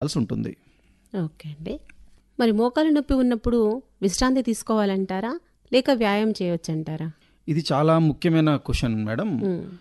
చేయాల్సి ఉంటుంది ఓకే అండి మరి మోకాలు నొప్పి ఉన్నప్పుడు విశ్రాంతి తీసుకోవాలంటారా లేక వ్యాయామం చేయవచ్చంటారా ఇది చాలా ముఖ్యమైన క్వశ్చన్ మేడం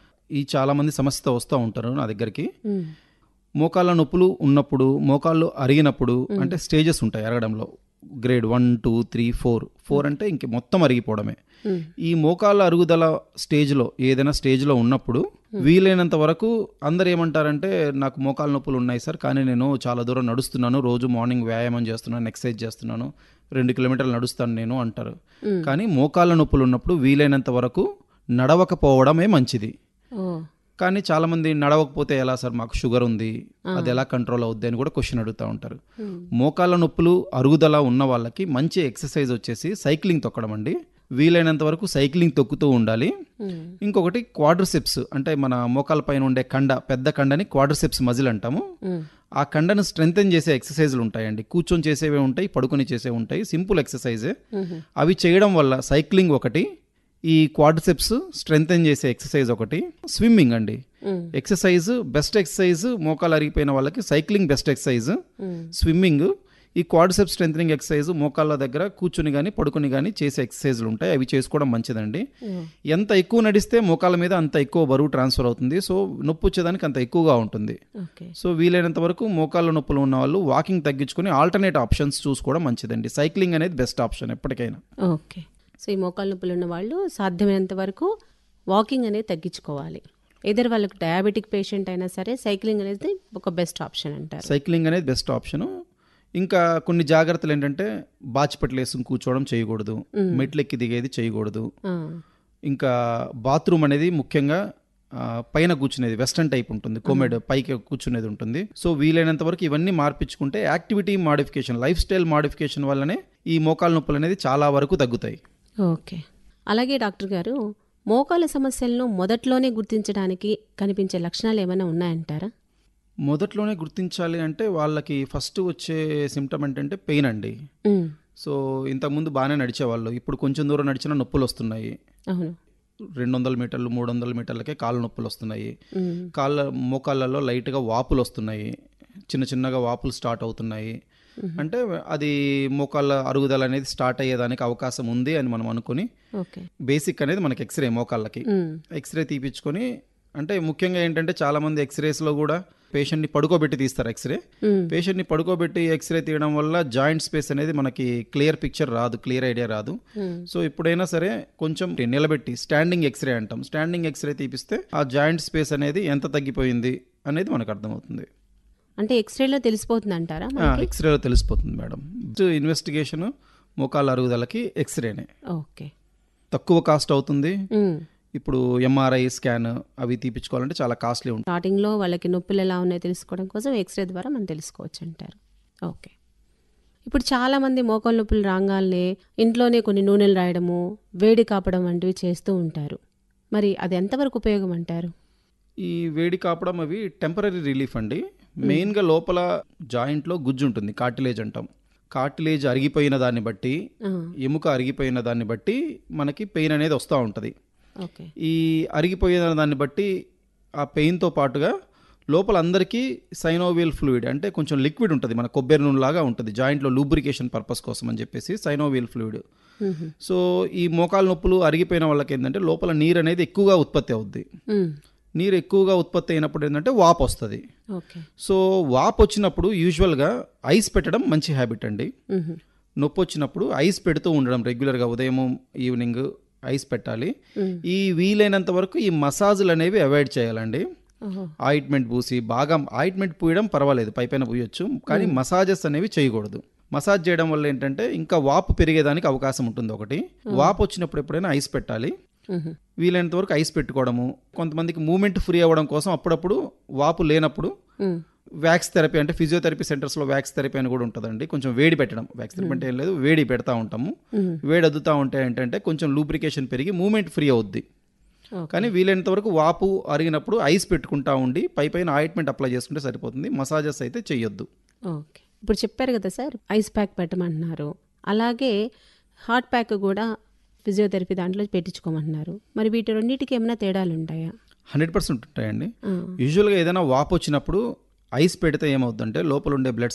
ఈ చాలా మంది సమస్యతో వస్తూ ఉంటారు నా దగ్గరికి మ్మ్. మోకాళ్ళ నొప్పులు ఉన్నప్పుడు మోకాళ్ళు అరిగినప్పుడు అంటే స్టేజెస్ ఉంటాయి అరగడంలో grade one two three four four అంటే ఇంక మొత్తం అరిగిపోవడమే మ్మ్. ఈ మోకాళ్ళ అరుగుదల స్టేజ్లో ఏదైనా స్టేజ్లో ఉన్నప్పుడు వీలైనంత వరకు అందరు ఏమంటారంటే నాకు మోకాళ్ళ నొప్పులు ఉన్నాయి సార్ కానీ నేను చాలా దూరం నడుస్తున్నాను రోజు మార్నింగ్ వ్యాయామం చేస్తున్నాను ఎక్సర్సైజ్ చేస్తున్నాను రెండు కిలోమీటర్లు నడుస్తాను నేను అంటారు కానీ మోకాళ్ళ నొప్పులు ఉన్నప్పుడు వీలైనంత వరకు నడవకపోవడమే మంచిది ఓ కానీ చాలా మంది నడవకపోతే ఎలా సార్ మాకు షుగర్ ఉంది అది ఎలా కంట్రోల్ అవుద్ది అని కూడా క్వశ్చన్ అడుగుతూ ఉంటారు మోకాళ్ళ నొప్పులు అరుగుదల ఉన్న వాళ్ళకి మంచి ఎక్సర్సైజ్ వచ్చేసి సైక్లింగ్ తొక్కడం అండి వీలైనంత వరకు సైక్లింగ్ తొక్కుతూ ఉండాలి మ్మ్. ఇంకొకటి క్వాడ్రిసెప్స్ అంటే మన మోకాల పైన ఉండే కండ పెద్ద కండని క్వాడ్రిసెప్స్ మజిల్ అంటాము మ్మ్. ఆ కండను స్ట్రెంగ్తెన్ చేసే ఎక్సర్సైజ్లు ఉంటాయండి కూర్చొని చేసేవి ఉంటాయి పడుకొని చేసేవి ఉంటాయి సింపుల్ ఎక్సర్సైజే మ్మ్. అవి చేయడం వల్ల సైక్లింగ్ ఒకటి ఈ క్వాడ్రిసెప్స్ స్ట్రెంగ్తెన్ చేసే ఎక్సర్సైజ్ ఒకటి స్విమ్మింగ్ అండి మ్మ్. ఎక్సర్సైజ్ బెస్ట్ ఎక్సర్సైజ్ మోకాలు అరిగిపోయిన వాళ్ళకి సైక్లింగ్ బెస్ట్ ఎక్సర్సైజ్ మ్మ్. స్విమ్మింగ్ ఈ క్వాడ్రిసెప్ స్ట్రెంథనింగ్ ఎక్సర్సైజ్ మోకాళ్ళ దగ్గర కూర్చుని కానీ పడుకుని కానీ చేసే ఎక్సర్సైజ్లు ఉంటాయి అవి చేసుకోవడం మంచిదండి ఓ. ఎంత ఎక్కువ నడిస్తే మోకాళ్ళ మీద అంత ఎక్కువ బరువు ట్రాన్స్ఫర్ అవుతుంది సో నొప్పి వచ్చేదానికి అంత ఎక్కువగా ఉంటుంది ఓకే సో వీలైనంత వరకు మోకాళ్ళ నొప్పులు ఉన్న వాళ్ళు వాకింగ్ తగ్గించుకొని ఆల్టర్నేట్ ఆప్షన్స్ చూసుకోవడం మంచిదండి సైక్లింగ్ అనేది బెస్ట్ ఆప్షన్ ఎప్పటికైనా ఓకే సో ఈ మోకాలు నొప్పులు ఉన్న వాళ్ళు సాధ్యమైనంత వరకు వాకింగ్ అనేది తగ్గించుకోవాలి ఎదర్ వాళ్ళకి డయాబెటిక్ పేషెంట్ అయినా సరే సైక్లింగ్ అనేది ఒక బెస్ట్ ఆప్షన్ అంటారు సైక్లింగ్ అనేది బెస్ట్ ఆప్షన్ ఇంకా కొన్ని జాగ్రత్తలు ఏంటంటే బాచిపెట్లు వేసుకుని కూర్చోవడం చేయకూడదు మెట్లు ఎక్కి దిగేది చేయకూడదు ఆ, ఇంకా బాత్రూమ్ అనేది ముఖ్యంగా ఆ, పైన కూర్చునేది వెస్టర్న్ టైప్ ఉంటుంది కోమెడ్ పైకి కూర్చునేది ఉంటుంది సో వీలైనంత వరకు ఇవన్నీ మార్పించుకుంటే activity modification lifestyle modification వల్లనే ఈ మోకాలు నొప్పులు అనేది చాలా వరకు తగ్గుతాయి ఓకే అలాగే డాక్టర్ గారు మోకాల సమస్యలను మొదట్లోనే గుర్తించడానికి కనిపించే లక్షణాలు ఏమైనా ఉన్నాయంటారా మొదట్లోనే గుర్తించాలి అంటే వాళ్ళకి ఫస్ట్ వచ్చే సిమ్టమ్ ఏంటంటే పెయిన్ అండి ఉమ్, సో ఇంతకుముందు బాగానే నడిచేవాళ్ళు ఇప్పుడు కొంచెం దూరం నడిచినా నొప్పులు వస్తున్నాయి అవును రెండు వందల మీటర్లు మూడు వందల మీటర్లకే కాళ్ళ నొప్పులు వస్తున్నాయి ఉమ్, కాళ్ళ మోకాళ్ళలో లైట్గా వాపులు వస్తున్నాయి చిన్న చిన్నగా వాపులు స్టార్ట్ అవుతున్నాయి అంటే అది మోకాళ్ళ అరుగుదల అనేది స్టార్ట్ అయ్యేదానికి అవకాశం ఉంది అని మనం అనుకుని ఓకే బేసిక్ అనేది మనకి ఎక్స్రే మోకాళ్ళకి ఉమ్, ఎక్స్రే తీపించుకొని అంటే ముఖ్యంగా ఏంటంటే చాలా మంది ఎక్స్రేస్లో కూడా పేషెంట్ని పడుకోబెట్టి తీస్తారు ఎక్స్రే ఉమ్, పేషెంట్ని పడుకోబెట్టి ఎక్స్రే తీయడం వల్ల జాయింట్ స్పేస్ అనేది మనకి క్లియర్ పిక్చర్ రాదు క్లియర్ ఐడియా రాదు ఉమ్, సో ఇప్పుడైనా సరే కొంచెం నిలబెట్టి స్టాండింగ్ ఎక్స్రే అంటాం స్టాండింగ్ ఎక్స్రే తీపిస్తే ఆ జాయింట్ స్పేస్ అనేది ఎంత తగ్గిపోయింది అనేది మనకు అర్థమవుతుంది అంటే ఎక్స్రేలో తెలిసిపోతుంది అంటారా ఆ, ఎక్స్రేలో తెలిసిపోతుంది మేడం ఇన్వెస్టిగేషన్ మోకాళ్ళ అరుగుదలకి ఎక్స్రేనే ఓకే తక్కువ కాస్ట్ అవుతుంది ఉమ్, ఇప్పుడు ఎంఆర్ఐ స్కాన్ అవి తీపించుకోవాలంటే చాలా కాస్ట్లీ ఉంటుంది స్టార్టింగ్లో వాళ్ళకి నొప్పులు ఎలా ఉన్నాయో తెలుసుకోవడం కోసం ఎక్స్రే ద్వారా మనం తెలుసుకోవచ్చు అంటారు ఓకే ఇప్పుడు చాలామంది మోకాలు నొప్పులు రాగానే ఇంట్లోనే కొన్ని నూనెలు రాయడము వేడి కాపడం వంటివి చేస్తూ ఉంటారు మరి అది ఎంతవరకు ఉపయోగం అంటారు ఈ వేడి కాపడం అవి టెంపరీ రిలీఫ్ అండి మెయిన్గా లోపల జాయింట్లో గుజ్జు ఉంటుంది కార్టిలేజ్ అంటాం కార్టిలేజ్ అరిగిపోయిన దాన్ని బట్టి ఆ, ఎముక అరిగిపోయిన దాన్ని బట్టి మనకి పెయిన్ అనేది వస్తూ ఉంటుంది ఓకే ఈ అరిగిపోయిన దాన్ని బట్టి ఆ పెయిన్తో పాటుగా లోపల అందరికీ సైనోవియల్ ఫ్లూయిడ్ అంటే కొంచెం లిక్విడ్ ఉంటుంది మన కొబ్బరి నూనె లాగా ఉంటుంది జాయింట్లో లూబ్రికేషన్ పర్పస్ కోసం అని చెప్పేసి సైనోవియల్ ఫ్లూయిడ్ మ్మ్. సో ఈ మోకాలు నొప్పులు అరిగిపోయిన వాళ్ళకి ఏంటంటే లోపల నీరు అనేది ఎక్కువగా ఉత్పత్తి అవుద్ది మ్మ్. నీరు ఎక్కువగా ఉత్పత్తి అయినప్పుడు ఏంటంటే వాపు వస్తుంది ఓకే సో వాపు వచ్చినప్పుడు యూజువల్గా ఐస్ పెట్టడం మంచి హ్యాబిట్ అండి మ్మ్. నొప్పి వచ్చినప్పుడు ఐస్ పెడుతూ ఉండడం రెగ్యులర్గా ఉదయం ఈవినింగ్ ఐస్ పెట్టాలి మ్మ్. ఈ వీలైనంత వరకు ఈ మసాజులు అనేవి అవాయిడ్ చేయాలండి ఓహో ఆయింట్మెంట్ పూసి బాగా ఆయింట్మెంట్ పూయడం పర్వాలేదు పైపైన పూయొచ్చు కానీ మసాజెస్ అనేవి చేయకూడదు మసాజ్ చేయడం వల్ల ఏంటంటే ఇంకా వాపు పెరిగేదానికి అవకాశం ఉంటుంది ఒకటి వాపు వచ్చినప్పుడు ఎప్పుడైనా ఐస్ పెట్టాలి మ్మ్. వీలైనంత వరకు ఐస్ పెట్టుకోవడము కొంతమందికి మూమెంట్ ఫ్రీ అవ్వడం కోసం అప్పుడప్పుడు వాపు లేనప్పుడు మ్మ్. వ్యాక్స్ థెరపీ అంటే ఫిజియోథెరపీ సెంటర్స్లో వ్యాక్స్ థెరపీ అని కూడా ఉంటుందండి కొంచెం వేడి పెట్టడం వ్యాక్స్ థెరపీ అంటే ఏం లేదు వేడి పెడతా ఉంటాము మ్మ్. వేడి అద్దుతూ ఉంటే ఏంటంటే కొంచెం లూబ్రికేషన్ పెరిగి మూమెంట్ ఫ్రీ అవుద్ది ఓకే కానీ వీలైనంత వరకు వాపు అరిగినప్పుడు ఐస్ పెట్టుకుంటా ఉండి పై పైన ఆయింట్మెంట్ అప్లై చేసుకుంటే సరిపోతుంది మసాజెస్ అయితే చెయ్యొద్దు ఓకే ఇప్పుడు చెప్పారు కదా సార్ ఐస్ ప్యాక్ పెట్టమంటున్నారు అలాగే హాట్ ప్యాక్ కూడా ఫిజియోథెరపీ దాంట్లో పెట్టించుకోమంటున్నారు మరి వీటి రెండింటికి ఏమైనా తేడాలు ఉంటాయా హండ్రెడ్ పర్సెంట్ ఉంటాయండి ఆ, యూజువల్గా ఏదైనా వాపు వచ్చినప్పుడు ఐస్ పెడితే ఏమవుతుందంటే లోపల ఉండే బ్లడ్